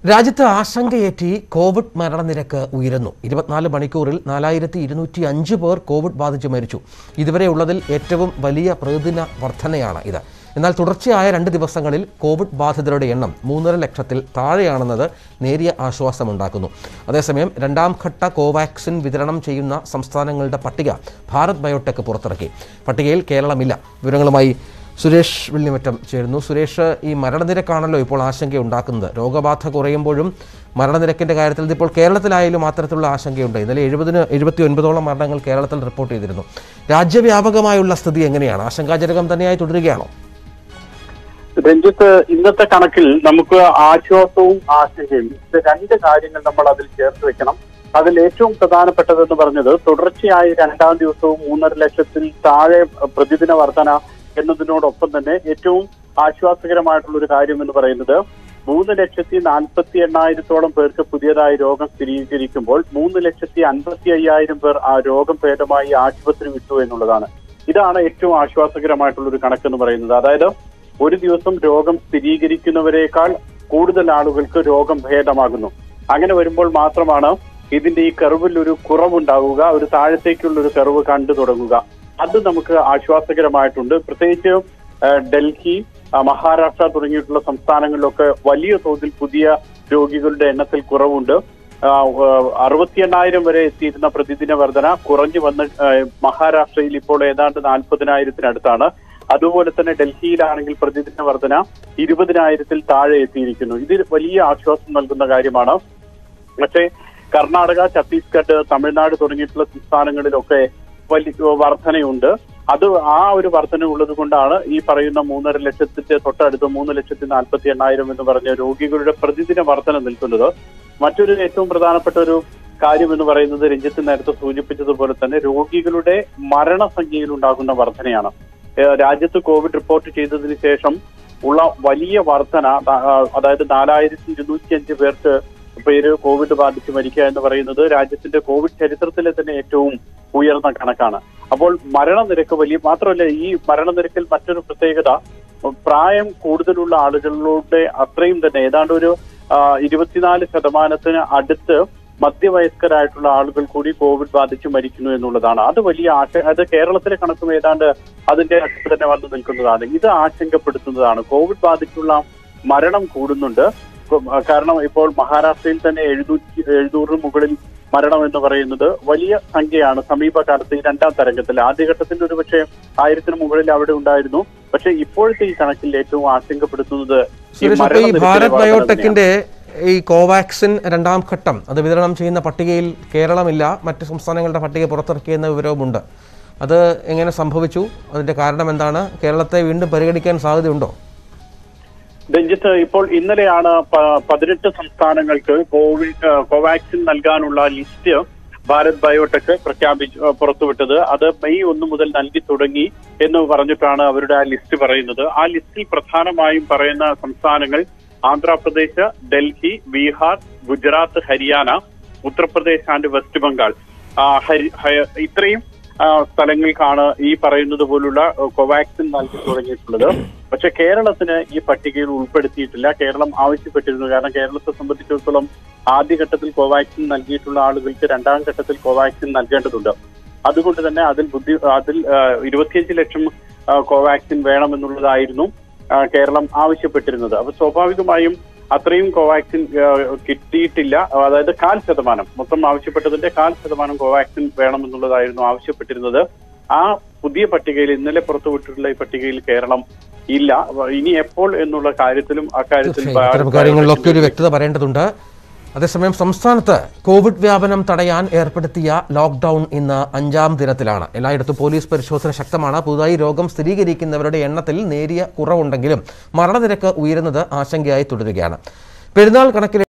രാജ്യത്ത് ആശങ്കയേറ്റി കോവിഡ് മരണനിരക്ക് ഉയരുന്നു ഇരുപത്തിനാല് മണിക്കൂറിൽ നാലായിരത്തി ഇരുന്നൂറ്റി അഞ്ച് പേർ കോവിഡ് ബാധിച്ച് മരിച്ചു ഇതുവരെ ഉള്ളതിൽ ഏറ്റവും വലിയ പ്രതിദിന വർധനയാണ് ഇത് എന്നാൽ തുടർച്ചയായ രണ്ട് ദിവസങ്ങളിൽ കോവിഡ് ബാധിതരുടെ എണ്ണം മൂന്നര ലക്ഷത്തിൽ താഴെയാണെന്നത് നേരിയ ആശ്വാസമുണ്ടാക്കുന്നു അതേസമയം രണ്ടാം ഘട്ട കോവാക്സിൻ വിതരണം ചെയ്യുന്ന സംസ്ഥാനങ്ങളുടെ പട്ടിക ഭാരത് ബയോടെക് പുറത്തിറക്കി പട്ടികയിൽ കേരളമില്ല വിവരങ്ങളുമായി സുരേഷ് വെള്ളിമറ്റം ചേരുന്നു സുരേഷ് ഈ മരണനിരക്കാണല്ലോ ഇപ്പോൾ ആശങ്കയുണ്ടാക്കുന്നത് രോഗബാധ കുറയുമ്പോഴും മരണനിരക്കിന്റെ കാര്യത്തിൽ ഇതിപ്പോൾ കേരളത്തിലായാലും അത്തരത്തിലുള്ള ആശങ്കയുണ്ട് ഇന്നലെ എഴുപതിന് എഴുപത്തി ഒൻപതോളം മരണങ്ങൾ കേരളത്തിൽ റിപ്പോർട്ട് ചെയ്തിരുന്നു രാജ്യവ്യാപകമായുള്ള സ്ഥിതി എങ്ങനെയാണ് ആശങ്കാജനകം തന്നെയായി തുടരുകയാണോ രഞ്ജിത്ത് ഇന്നത്തെ കണക്കിൽ നമുക്ക് ആശ്വാസവും ആശങ്കയും ഇത് രണ്ട് കാര്യങ്ങൾ നമ്മൾ അതിൽ ചേർത്ത് വെക്കണം അതിൽ ഏറ്റവും പ്രധാനപ്പെട്ടതെന്ന് പറഞ്ഞത് തുടർച്ചയായി രണ്ടാം ദിവസവും മൂന്നര ലക്ഷത്തിൽ താഴെ പ്രതിദിന വർധന എന്നതിനോടൊപ്പം തന്നെ ഏറ്റവും ആശ്വാസകരമായിട്ടുള്ള ഒരു കാര്യം എന്ന് പറയുന്നത് മൂന്ന് ലക്ഷത്തി നാൽപ്പത്തി എണ്ണായിരത്തോളം പേർക്ക് പുതിയതായി രോഗം സ്ഥിരീകരിക്കുമ്പോൾ മൂന്ന് ലക്ഷത്തി അൻപത്തി അയ്യായിരം പേർ ആ രോഗം ഭേദമായി ആശുപത്രി വിട്ടു എന്നുള്ളതാണ് ഇതാണ് ഏറ്റവും ആശ്വാസകരമായിട്ടുള്ള ഒരു കണക്കെന്ന് പറയുന്നത് അതായത് ഒരു ദിവസം രോഗം സ്ഥിരീകരിക്കുന്നവരെക്കാൾ കൂടുതൽ ആളുകൾക്ക് രോഗം ഭേദമാകുന്നു അങ്ങനെ വരുമ്പോൾ മാത്രമാണ് ഇതിന്റെ ഈ കർവിൽ ഒരു കുറവുണ്ടാവുക ഒരു താഴത്തേക്കുള്ള ഒരു കർവ് കണ്ടു തുടങ്ങുക അത് നമുക്ക് ആശ്വാസകരമായിട്ടുണ്ട് പ്രത്യേകിച്ച് ആ, ഡൽഹി ആ, മഹാരാഷ്ട്ര തുടങ്ങിയിട്ടുള്ള സംസ്ഥാനങ്ങളിലൊക്കെ വലിയ തോതിൽ പുതിയ രോഗികളുടെ എണ്ണത്തിൽ കുറവുണ്ട് ആ, ആ, അറുപത്തി എണ്ണായിരം വരെ എത്തിയിരുന്ന പ്രതിദിന വർധന കുറഞ്ഞു വന്ന് ആ, മഹാരാഷ്ട്രയിൽ ഇപ്പോൾ ഏതാണ്ട് നാൽപ്പതിനായിരത്തിനടുത്താണ് അതുപോലെ തന്നെ ഡൽഹിയിലാണെങ്കിൽ പ്രതിദിന വർധന ഇരുപതിനായിരത്തിൽ താഴെ എത്തിയിരിക്കുന്നു ഇത് വലിയ ആശ്വാസം നൽകുന്ന കാര്യമാണ് പക്ഷേ കർണാടക ഛത്തീസ്ഗഡ് തമിഴ്നാട് തുടങ്ങിയിട്ടുള്ള സംസ്ഥാനങ്ങളിലൊക്കെ വലിയ വർധനയുണ്ട് അത് ആ ഒരു വർധന ഉള്ളത് കൊണ്ടാണ് ഈ പറയുന്ന മൂന്നര ലക്ഷത്തിന്റെ തൊട്ടടുത്ത് മൂന്ന് ലക്ഷത്തി നാൽപ്പത്തി എണ്ണായിരം എന്ന് പറഞ്ഞ രോഗികളുടെ പ്രതിദിന വർധന നിൽക്കുന്നത് മറ്റൊരു ഏറ്റവും പ്രധാനപ്പെട്ട ഒരു കാര്യം എന്ന് പറയുന്നത് രഞ്ജിത്ത് നേരത്തെ സൂചിപ്പിച്ചതുപോലെ തന്നെ രോഗികളുടെ മരണസംഖ്യയിൽ ഉണ്ടാകുന്ന വർധനയാണ് ഏഹ് രാജ്യത്ത് കോവിഡ് റിപ്പോർട്ട് ചെയ്തതിന് ശേഷം ഉള്ള വലിയ വർധന ദാ- ആ, അതായത് നാലായിരത്തി ഇരുന്നൂറ്റി അഞ്ച് പേർക്ക് പേര് കോവിഡ് ബാധിച്ച് മരിക്കുക എന്ന് പറയുന്നത് രാജ്യത്തിന്റെ കോവിഡ് ചരിത്രത്തിലെ തന്നെ ഏറ്റവും ഉയർന്ന കണക്കാണ് അപ്പോൾ മരണനിരക്ക് വലിയ മാത്രമല്ല ഈ മരണനിരക്കിൽ മറ്റൊരു പ്രത്യേകത പ്രായം കൂടുതലുള്ള ആളുകളിലൂടെ അത്രയും തന്നെ ഏതാണ്ട് ഒരു ആ, ഇരുപത്തിനാല് ശതമാനത്തിന് അടുത്ത് മധ്യവയസ്കരായിട്ടുള്ള ആളുകൾ കൂടി കോവിഡ് ബാധിച്ച് മരിക്കുന്നു എന്നുള്ളതാണ് അത് വലിയ ആശ അത് കേരളത്തിലെ കണക്കും ഏതാണ്ട് അതിന്റെ അടുത്ത് തന്നെ വന്നു നിൽക്കുന്നതാണ് ഇത് ആശങ്കപ്പെടുത്തുന്നതാണ് കോവിഡ് ബാധിച്ചുള്ള മരണം കൂടുന്നുണ്ട് കൊ- കാരണം ഇപ്പോൾ മഹാരാഷ്ട്രയിൽ തന്നെ എഴുന്നൂറ്റി എഴുന്നൂറിന് മുകളിൽ മരണം എന്ന് പറയുന്നത് വലിയ സംഖ്യയാണ് സമീപകാലത്ത് ഈ രണ്ടാം തരംഗത്തിൽ ആദ്യഘട്ടത്തിൽ ഒരു പക്ഷേ ആയിരത്തിന് മുകളിൽ അവിടെ ഉണ്ടായിരുന്നു പക്ഷേ ഇപ്പോഴത്തെ ഈ കണക്കിൽ ഏറ്റവും ആശങ്കപ്പെടുത്തുന്നത് ഈ സുരേഷ് അപ്പോൾ ഈ മരണനിരക്കിലെ ഭാരത് വർധന തന്നെയാണ്. ബയോടെക്കിന്റെ ഈ കോവാക്സിൻ രണ്ടാം ഘട്ടം അത് വിതരണം ചെയ്യുന്ന പട്ടികയിൽ കേരളമില്ല മറ്റ് സംസ്ഥാനങ്ങളുടെ പട്ടിക പുറത്തിറക്കിയെന്ന വിവരവുമുണ്ട് അത് എങ്ങനെ സംഭവിച്ചു അതിന്റെ കാരണം എന്താണ് കേരളത്തെ വീണ്ടും പരിഗണിക്കാൻ സാധ്യതയുണ്ടോ രഞ്ജിത്ത് ഇപ്പോൾ ഇന്നലെയാണ് പ- പതിനെട്ട് സംസ്ഥാനങ്ങൾക്ക് കോവിഡ് ആ, കോവാക്സിൻ നൽകാനുള്ള ലിസ്റ്റ് ഭാരത് ബയോടെക് പ്രഖ്യാപിച്ചു ആ, പുറത്തുവിട്ടത് അത് മെയ് ഒന്ന് മുതൽ നൽകി തുടങ്ങി എന്ന് പറഞ്ഞിട്ടാണ് അവരുടെ ആ ലിസ്റ്റ് പറയുന്നത് ആ ലിസ്റ്റിൽ പ്രധാനമായും പറയുന്ന സംസ്ഥാനങ്ങൾ ആന്ധ്രാപ്രദേശ് ഡൽഹി ബീഹാർ ഗുജറാത്ത് ഹരിയാന ഉത്തർപ്രദേശ് ആൻഡ് വെസ്റ്റ് ബംഗാൾ ആ, ഹരി- ഹയ- ഇത്രയും ആ, സ്ഥലങ്ങൾക്കാണ് ഈ പറയുന്നത് പോലുള്ള ആ, കോവാക്സിൻ നൽകി തുടങ്ങിയിട്ടുള്ളത് പക്ഷെ കേരളത്തിന് ഈ പട്ടികയിൽ ഉൾപ്പെടുത്തിയിട്ടില്ല കേരളം ആവശ്യപ്പെട്ടിരുന്നു കാരണം കേരളത്തെ സംബന്ധിച്ചിടത്തോളം ആദ്യഘട്ടത്തിൽ കോവാക്സിൻ നൽകിയിട്ടുള്ള ആളുകൾക്ക് രണ്ടാം ഘട്ടത്തിൽ കോവാക്സിൻ നൽകേണ്ടതുണ്ട് അതുകൊണ്ട് തന്നെ അതിൽ ബുദ്ധി അതിൽ ആ, ഇരുപത്തിയഞ്ച് ലക്ഷം ആ, കോവാക്സിൻ വേണമെന്നുള്ളതായിരുന്നു ആ, കേരളം ആവശ്യപ്പെട്ടിരുന്നത് അപ്പൊ സ്വാഭാവികമായും അത്രയും കോവാക്സിൻ ആ, കിട്ടിയിട്ടില്ല അതായത് കാൽ ശതമാനം മൊത്തം ആവശ്യപ്പെട്ടതിന്റെ കാൽ ശതമാനം കോവാക്സിൻ വേണമെന്നുള്ളതായിരുന്നു ആവശ്യപ്പെട്ടിരുന്നത് ആ പുതിയ പട്ടികയിൽ ഇന്നലെ പുറത്തുവിട്ടിട്ടുള്ള ഈ പട്ടികയിൽ കേരളം ഇല്ല അപ്പൊ ഇനി എപ്പോൾ എന്നുള്ള കാര്യത്തിലും അക്കാര്യത്തിൽ തീർച്ചയായും ഇത്തരം കാര്യങ്ങളിലൊക്കെ ഒരു വ്യക്തത പറയേണ്ടതുണ്ട് അതേസമയം സംസ്ഥാനത്ത് കോവിഡ് വ്യാപനം തടയാൻ ഏർപ്പെടുത്തിയ ലോക്ക്ഡൌൺ ഇന്ന് അഞ്ചാം ദിനത്തിലാണ് എല്ലായിടത്തും പോലീസ് പരിശോധന ശക്തമാണ് പുതുതായി രോഗം സ്ഥിരീകരിക്കുന്നവരുടെ എണ്ണത്തിൽ നേരിയ കുറവുണ്ടെങ്കിലും മരണനിരക്ക് ഉയരുന്നത് ആശങ്കയായി തുടരുകയാണ് പെരുന്നാൾ കണക്കിലെ